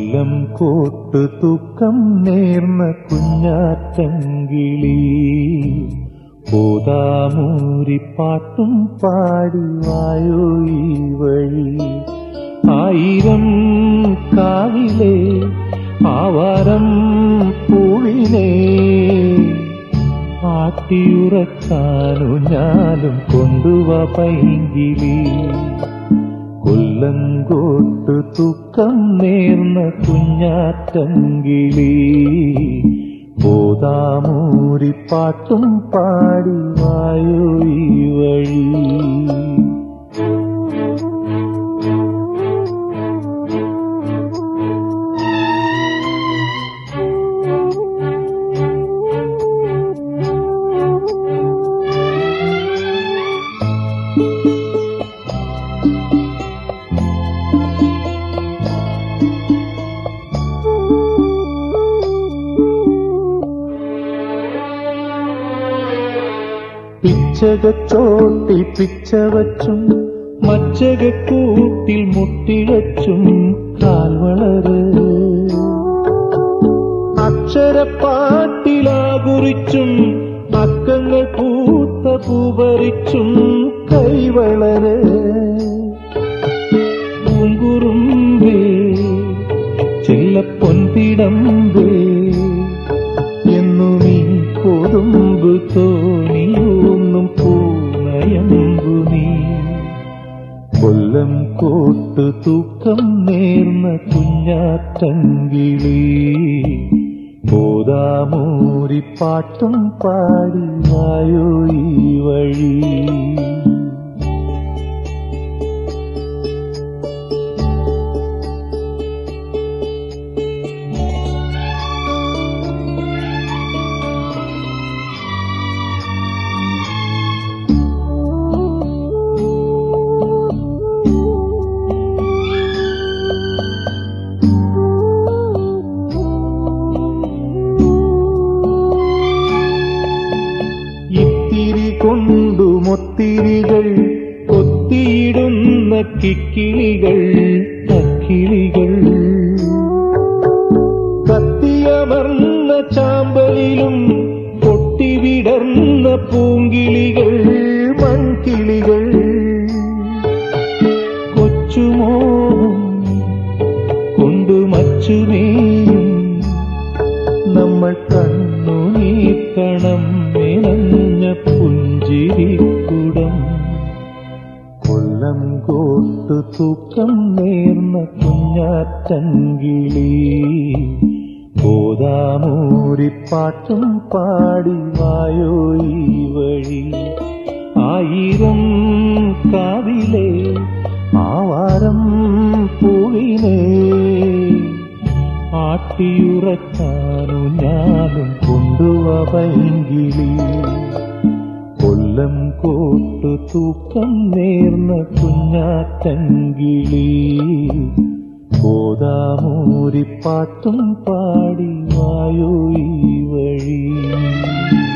കൊല്ലം coat തൂക്കം നേർന്ന കുഞ്ഞാറ്റങ്കിളി പോതാമൂരിപ്പാട്ടും പാടി വായോ ഈ വഴി ആയിരം കാവിലെ ആവാരം പൂവിനെ ആട്ടിയുറക്കാനു ഞാനും കൊണ്ടുവ പൈങ്കിളി കൊല്ലങ്കോട്ട് തൂക്കം നേർന്ന കുഞ്ഞാറ്റങ്കിളി പോതാമൂരിപ്പാട്ടും പാടി വായോ ഈ വഴി പിച്ചകച്ചോട്ടിൽ പിച്ച വച്ചും മച്ചകക്കൂട്ടിൽ മുട്ടിഴച്ചും കാൽവളര് അക്ഷരപ്പാട്ടിലാകുറിച്ചും അക്കങ്ങൾ പൂത്ത പൂപറിച്ചും കൈവളര് പൂങ്കുറുമ്പേ ചെല്ലപ്പൊൻപിടമ്പേ എന്നു നീ കൊതുമ്പ് തോണിയൊന്നും പൂനയമ്പു നീ കൊല്ലം കോട്ട് തൂക്കം നേർന്ന കുഞ്ഞാറ്റങ്കിളി പോതാമൂരിപ്പാട്ടും പാടി വായോ ഈ വഴി ഇത്തിരി കൊണ്ടു മൊത്തിരികൾ കൊത്തിയിടുന്ന കിക്കിളികൾ അക്കിളികൾ കത്തിയമർന്ന ചാമ്പലിലും പൊട്ടിവിടർന്ന പൂങ്കിളികൾ മൺകിളികൾ കൊച്ചുമോഹം കൊണ്ടു മച്ചുമേയും നമ്മൾ കണ്ണു നീക്കണം മെനഞ്ഞ പുഞ്ചിരിക്കുടം കൊല്ലം കോട്ട് തൂക്കം നേർന്ന കുഞ്ഞാറ്റങ്കിളി ഗോദാമൂരിപ്പാട്ടും പാടി വായോ ഈ വഴി ആയിരം കാവിലെ ആവാരം പൂവിനെ ആട്ടിയുറക്കാനു ഞാനും കൊണ്ടുവ പൈങ്കിളി കൊല്ലം കോട്ടു തൂക്കം നേർന്ന കുഞ്ഞാറ്റങ്കിളി ഗോദാമൂരിപ്പാട്ടും പാടി വായോ ഈ വഴി